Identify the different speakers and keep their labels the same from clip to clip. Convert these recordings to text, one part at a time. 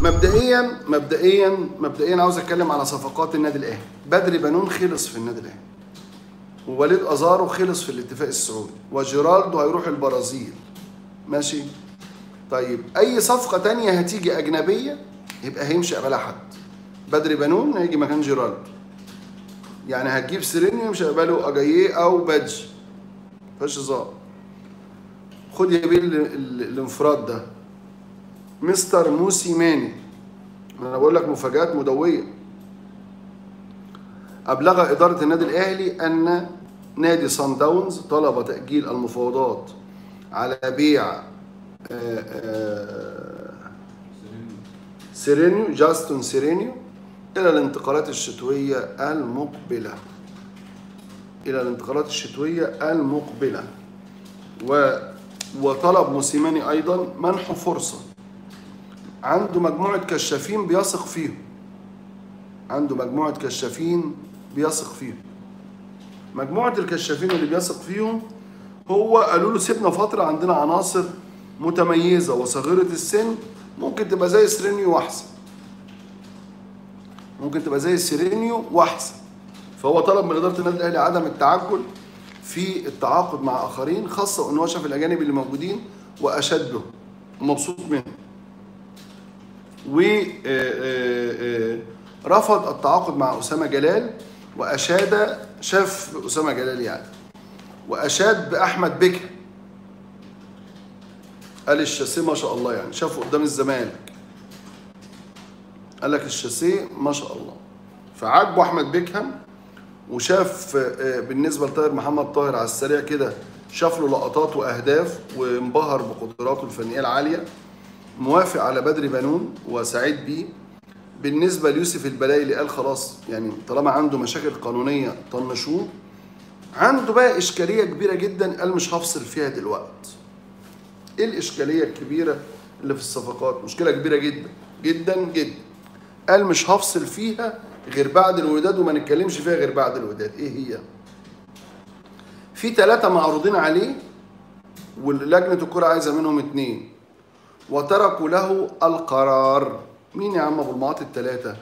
Speaker 1: مبدئيا مبدئيا مبدئيا عاوز اتكلم على صفقات النادي الاهلي بدري بنون خلص في النادي الاهلي ووليد ازارو خلص في الاتفاق السعودي وجيرالدو هيروح البرازيل ماشي طيب اي صفقه تانية هتيجي اجنبيه يبقى هيمشي قبلها حد بدري بنون هيجي مكان جيرالدو يعني هتجيب سيرينيو يمشي قبله اجاييه او بادج مفيهاش هزار خد يا بيه ال- ال- الانفراد ده مستر موسيماني انا بقول لك مفاجآت مدويه أبلغ إدارة النادي الأهلي أن نادي صن داونز طلب تأجيل المفاوضات على بيع آه، آه، سيرينيو جاستون سيرينيو إلى الانتقالات الشتوية المقبلة إلى الانتقالات الشتوية المقبلة و وطلب موسيماني أيضا منح فرصة عنده مجموعة كشافين بيثق فيهم عنده مجموعة كشافين بيثق فيهم مجموعة الكشافين اللي بيثق فيهم هو قالوا له سيبنا فترة عندنا عناصر متميزة وصغيرة السن ممكن تبقى زي سيرينيو وأحسن ممكن تبقى زي سيرينيو وأحسن فهو طلب من إدارة النادي الأهلي عدم التعجل في التعاقد مع آخرين خاصة إن هو شاف الأجانب اللي موجودين وأشد له ومبسوط منهم ورفض التعاقد مع أسامة جلال وأشاد شاف أسامة جلال يعني وأشاد بأحمد بكر قال الشاسيه ما شاء الله يعني شافه قدام الزمالك قال لك الشاسيه ما شاء الله فعاجبه أحمد بيكهام وشاف آه، بالنسبة لطاهر محمد طاهر على السريع كده شاف له لقطات وأهداف وانبهر بقدراته الفنية العالية موافق على بدري بنون وسعيد بيه بالنسبه ليوسف البلايلي قال خلاص يعني طالما عنده مشاكل قانونيه طنشوه عنده بقى اشكاليه كبيره جدا قال مش هفصل فيها دلوقتي ايه الاشكاليه الكبيره اللي في الصفقات مشكله كبيره جدا جدا جدا قال مش هفصل فيها غير بعد الوداد وما نتكلمش فيها غير بعد الوداد ايه هي في ثلاثه معروضين عليه ولجنه الكره عايزه منهم اتنين وتركوا له القرار مين يا عم ابو المعاط الثلاثه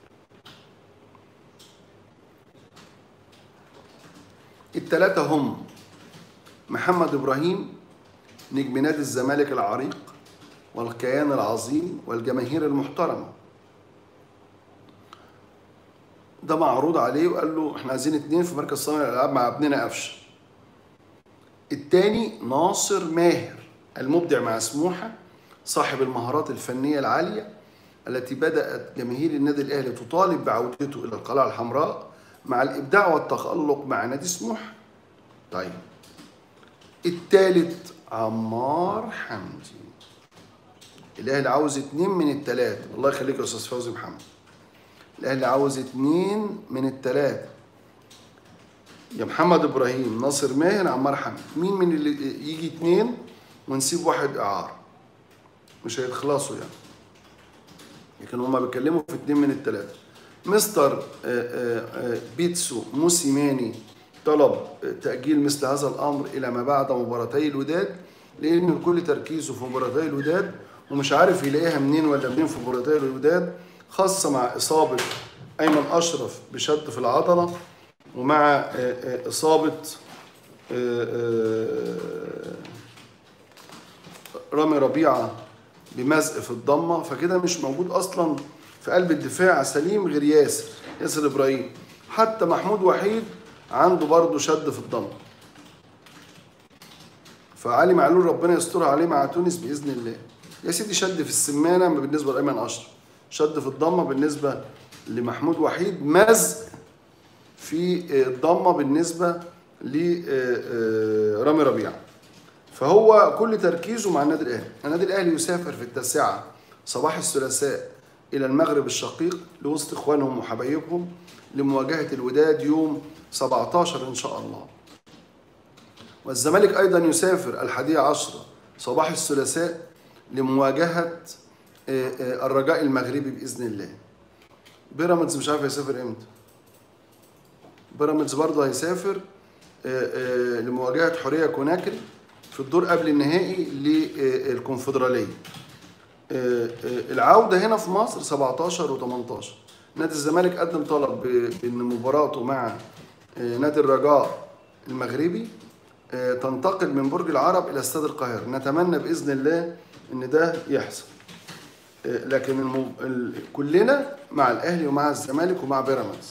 Speaker 1: الثلاثه هم محمد ابراهيم نجم نادي الزمالك العريق والكيان العظيم والجماهير المحترمه ده معروض عليه وقال له احنا عايزين اتنين في مركز صانع الالعاب مع ابننا قفشه التاني ناصر ماهر المبدع مع سموحه صاحب المهارات الفنيه العاليه التي بدات جماهير النادي الاهلي تطالب بعودته الى القلعه الحمراء مع الابداع والتالق مع نادي سموحه طيب التالت عمار حمدي الاهلي عاوز اتنين من التلاته الله يخليك يا استاذ فوزي محمد الاهلي عاوز اتنين من التلاته يا محمد ابراهيم ناصر ماهر عمار حمدي مين من اللي يجي اتنين ونسيب واحد اعاره مش هيخلصوا يعني لكن هما بيتكلموا في اتنين من التلاته مستر آه، آه، آه، بيتسو موسيماني طلب تأجيل مثل هذا الأمر إلى ما بعد مباراتي الوداد لأن الكل تركيزه في مباراتي الوداد ومش عارف يلاقيها منين ولا منين في مباراتي الوداد خاصة مع إصابة أيمن أشرف بشد في العضلة ومع آه، آه، إصابة آه، آه، رامي ربيعة بمزق في الضمة فكده مش موجود أصلا في قلب الدفاع سليم غير ياسر ياسر إبراهيم حتى محمود وحيد عنده برضه شد في الضمة فعلي معلول ربنا يسترها عليه مع تونس بإذن الله يا سيدي شد في السمانة بالنسبة لأيمن أشرف شد في الضمة بالنسبة لمحمود وحيد مزق في الضمة بالنسبة لرامي ربيعه فهو كل تركيزه مع النادي الاهلي، النادي الاهلي يسافر في التاسعه صباح الثلاثاء الى المغرب الشقيق لوسط اخوانهم وحبايبهم لمواجهه الوداد يوم 17 ان شاء الله. والزمالك ايضا يسافر الحادية عشرة صباح الثلاثاء لمواجهه آه، آه، الرجاء المغربي باذن الله. بيراميدز مش عارف هيسافر امتى. بيراميدز برضه هيسافر آه، آه، لمواجهه حوريه كوناكري في الدور قبل النهائي للكونفدراليه آه، آه، العوده هنا في مصر 17 و18 نادي الزمالك قدم طلب ب- بان مباراته مع آه، نادي الرجاء المغربي آه، تنتقل من برج العرب الى استاد القاهره نتمنى باذن الله ان ده يحصل آه، لكن المو... ال... كلنا مع الاهلي ومع الزمالك ومع بيراميدز